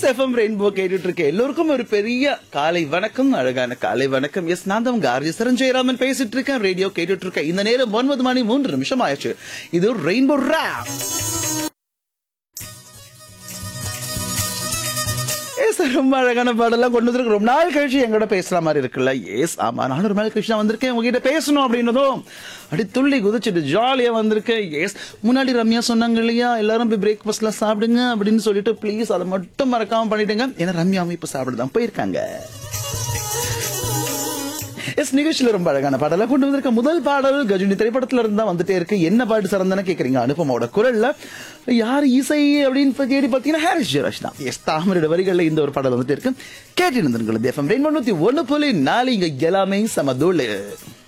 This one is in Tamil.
எஃப்எம் ரெயின்போ கேட்டுட்டு இருக்க எல்லோருக்கும் ஒரு பெரிய காலை வணக்கம் அழகான காலை வணக்கம் எஸ் நான் தான் உங்க ஆர்ஜி சரஞ்சயராமன் பேசிட்டு இருக்கேன் ரேடியோ கேட்டுட்டு இருக்கேன் இந்த நேரம் ஒன்பது மணி மூன்று நிமிஷம் ஆயிடுச்சு இது ரெயின்போ ரேப் ஏஸ் ரொம்ப அழகான பாடலாம் கொண்டு வந்திருக்கு ரொம்ப நாள் கழிச்சு எங்கூட பேசுற மாதிரி இருக்குல்ல ஏஸ் ஆமா நானும் ஒரு நாள் கழிச்சு தான் வந்திருக்கேன் உங்ககிட்ட பேசணும் அப்படின்னதும் அப்படி துள்ளி குதிச்சுட்டு ஜாலியா வந்திருக்கேன் எஸ் முன்னாடி ரம்யா சொன்னாங்க இல்லையா எல்லாரும் போய் பிரேக்ஃபாஸ்ட்ல சாப்பிடுங்க அப்படின்னு சொல்லிட்டு ப்ளீஸ் அதை மட்டும் மறக்காம பண்ணிடுங்க ஏன்னா ரம்யாவும் இப்ப சாப்பிட தான் போயிருக்காங்க எஸ் நிகழ்ச்சியில ரொம்ப அழகான பாடலை கொண்டு வந்திருக்க முதல் பாடல் கஜினி திரைப்படத்துல இருந்து தான் வந்துட்டே இருக்கு என்ன பாட்டு சரந்தன கேக்குறீங்க அனுபமோட குரல்ல யார் இசை அப்படின்னு பத்தி தேடி பாத்தீங்கன்னா ஹாரிஸ் ஜெயராஜ் தான் எஸ் தாமரோட வரிகள்ல இந்த ஒரு பாடல் வந்துட்டு இருக்கு கேட்டு இருந்திருக்கிறது எஃப்எம் ரெண்டு ஒண்ணு புள்ளி நாலு இங்க எல்லாமே சமதூள்